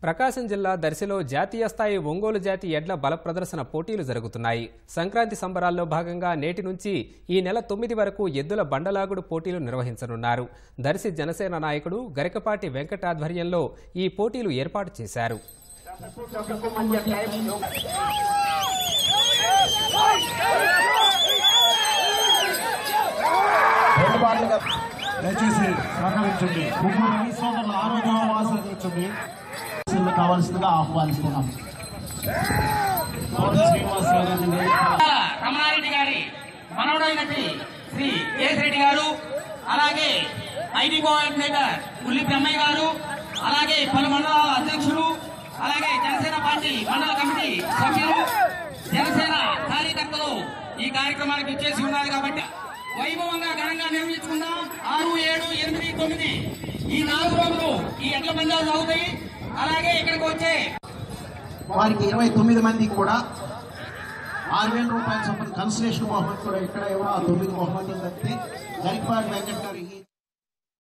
ప్రకాశం జిల్లా దర్శిలో జాతీయ స్థాయి ఒంగోలు జాతి ఎడ్ల బల ప్రదర్శన పోటీలు జరుగుతున్నాయి సంక్రాంతి సంబరాల్లో భాగంగా నేటి నుంచి ఈ నెల తొమ్మిది వరకు ఎద్దుల బండలాగుడు పోటీలు నిర్వహించనున్నారు దర్శి జనసేన నాయకుడు గరికపాటి వెంకట ఆధ్వర్యంలో ఈ పోటీలు ఏర్పాటు చేశారు రెండు బాటలుగా దయచేసి సహకరించండి ముగ్గురు రవి సోదరుల ఆరోగ్యం ఆశ్రయించండి కావాల్సిందిగా ఆహ్వానిస్తున్నాం కోట శ్రీనివాస్ గారు రమణారెడ్డి గారి మనవడైనటి శ్రీ కేఎస్ రెడ్డి గారు అలాగే ఐటీ కోఆర్డినేటర్ ఉల్లి బ్రహ్మయ్య గారు అలాగే పలు మండలాల అధ్యక్షులు అలాగే జనసేన పార్టీ మండల కమిటీ సభ్యులు జనసేన కార్యకర్తలు ఈ కార్యక్రమానికి ఇచ్చేసి ఉన్నారు కాబట్టి వైభవంగా ఘనంగా నిర్వహించుకుందాం ఆరు ఏడు ఎనిమిది తొమ్మిది ఈ నాలుగు రోజులు ఈ ఎడ్ల పందాలు అవుతాయి అలాగే ఇక్కడికి వచ్చే వారికి ఇరవై తొమ్మిది మందికి కూడా ఆరు వేల రూపాయల చొప్పున కన్సలేషన్ బహుమతి కూడా ఇక్కడ ఎవరో ఆ తొమ్మిది బహుమతులు తప్పితే గరికపాటి వెంకట గారు ఈ